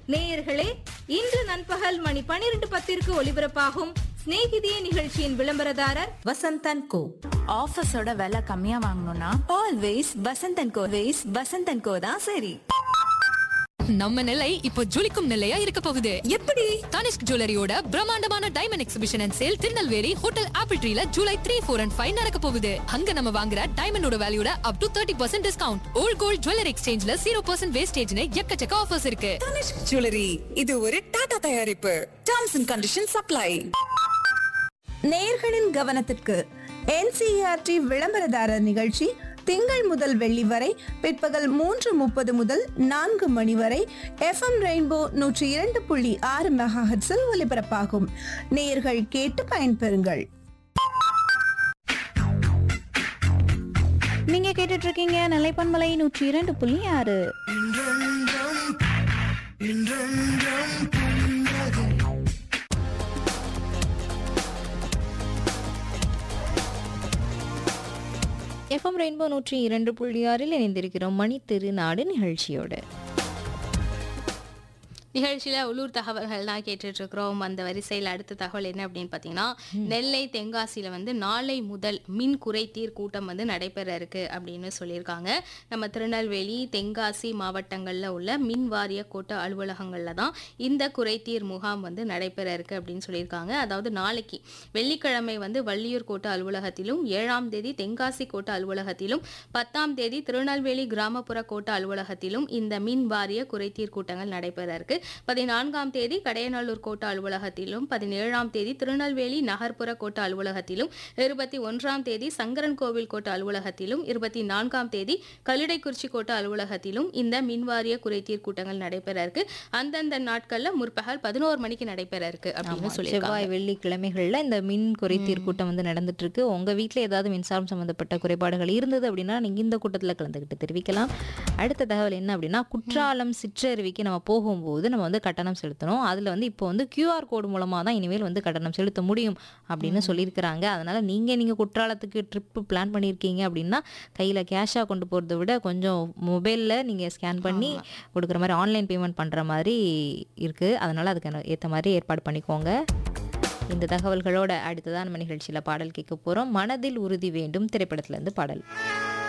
நேயர்களே இன்று நண்பகல் மணி பனிரெண்டு பத்திற்கு ஒலிபரப்பாகும் சிநேகிதியே நிகழ்ச்சியின் விளம்பரதாரர் வசந்தன் கோ ஆஃபீஸோட விலை கம்மியா வாங்கணும்னா always Vasanthan co ways Vasanthan co தான் சரி நம்ம நிலை இப்போ ஜொலிக்கும் நிலையா இருக்க போகுது எப்படி தனிஷ்க் ஜுவல்லரியோட பிரம்மாண்டமான diamond exhibition and sale Tirunelveli hotel apple ட்ரீல July three four and five நடக்க போகுது அங்க நம்ம வாங்குற டைமண்டோட வேல்யூட up to thirty percent discount old gold jewellery எக்ஸ்சேஞ்ச்ல ஜீரோ பர்சன்ட் வேஸ்டேஜ்னு எக்கச்சக்க ஆஃபர்ஸ் இருக்கு தனிஷ்க் ஜுவல்லரி இது ஒரு டாடா தயாரிப்பு டர்ம்ஸ் அண்ட் கண்டிஷன் சப்ளை நேர்களின் கவனத்திற்கு என்சிஆர்டி விளம்பரதாரர் நிகழ்ச்சி திங்கள் முதல் வெள்ளி வரை பிற்பகல் மூன்று முப்பது முதல் நான்கு மணி வரை எஃப்எம் ரெயின்போ நூற்றி இரண்டு புள்ளி ஆறு மெகாஹெட்ஸில் ஒலிபரப்பாகும் நேயர்கள் கேட்டு பயன்பெறுங்கள் நீங்க கேட்டுட்டு இருக்கீங்க நிலைப்பன்மலை நூற்றி இரண்டு புள்ளி ஆறு எஃப்எம் ரெயின்போ நூற்றி இரண்டு புள்ளி ஆறில் இணைந்திருக்கிறோம் மணி திருநாடு நிகழ்ச்சியோட நிகழ்ச்சியில் உள்ளூர் தகவல்கள் தான் கேட்டுட்டு இருக்கிறோம் அந்த வரிசையில் அடுத்த தகவல் என்ன அப்படின்னு பார்த்தீங்கன்னா நெல்லை தென்காசியில் வந்து நாளை முதல் மின் குறைதீர் கூட்டம் வந்து நடைபெற இருக்கு அப்படின்னு சொல்லியிருக்காங்க நம்ம திருநெல்வேலி தென்காசி மாவட்டங்களில் உள்ள மின் வாரிய கோட்ட அலுவலகங்களில் தான் இந்த குறைதீர் முகாம் வந்து நடைபெற இருக்கு அப்படின்னு சொல்லியிருக்காங்க அதாவது நாளைக்கு வெள்ளிக்கிழமை வந்து வள்ளியூர் கோட்ட அலுவலகத்திலும் ஏழாம் தேதி தென்காசி கோட்ட அலுவலகத்திலும் பத்தாம் தேதி திருநெல்வேலி கிராமப்புற கோட்ட அலுவலகத்திலும் இந்த மின் வாரிய குறைதீர் கூட்டங்கள் நடைபெற இருக்கு பதினான்காம் தேதி கடையநல்லூர் கோட்ட அலுவலகத்திலும் பதினேழாம் தேதி திருநெல்வேலி நகர்ப்புற கோட்ட அலுவலகத்திலும் இருபத்தி ஒன்றாம் தேதி சங்கரன் கோவில் கோட்ட அலுவலகத்திலும் இருபத்தி நான்காம் தேதி கல்லிடைக்குறிச்சி கோட்ட அலுவலகத்திலும் இந்த மின்வாரிய குறைதீர் கூட்டங்கள் நடைபெற இருக்கு அந்தந்த நாட்கள்ல முற்பகல் பதினோரு மணிக்கு நடைபெற இருக்கு அப்படின்னு சொல்லியிருக்காங்க செவ்வாய் வெள்ளிக்கிழமைகள்ல இந்த மின் குறைதீர் கூட்டம் வந்து நடந்துட்டு இருக்கு உங்க வீட்ல ஏதாவது மின்சாரம் சம்பந்தப்பட்ட குறைபாடுகள் இருந்தது அப்படின்னா நீங்க இந்த கூட்டத்துல கலந்துக்கிட்டு தெரிவிக்கலாம் அடுத்த தகவல் என்ன அப்படின்னா குற்றாலம் சிற்றருவிக்கு நம்ம போகும்போது நம்ம வந்து கட்டணம் செலுத்தணும் அதுல வந்து இப்போ வந்து கியூஆர் கோடு மூலமா தான் இனிமேல் வந்து கட்டணம் செலுத்த முடியும் அப்படின்னு சொல்லியிருக்கிறாங்க அதனால நீங்க நீங்க குற்றாலத்துக்கு ட்ரிப் பிளான் பண்ணியிருக்கீங்க அப்படின்னா கையில கேஷா கொண்டு போறதை விட கொஞ்சம் மொபைல்ல நீங்க ஸ்கேன் பண்ணி கொடுக்குற மாதிரி ஆன்லைன் பேமெண்ட் பண்ற மாதிரி இருக்கு அதனால அதுக்கு ஏற்ற மாதிரி ஏற்பாடு பண்ணிக்கோங்க இந்த தகவல்களோட அடுத்ததான் நம்ம நிகழ்ச்சியில் பாடல் கேட்க போகிறோம் மனதில் உறுதி வேண்டும் திரைப்படத்துல இருந்து பாடல்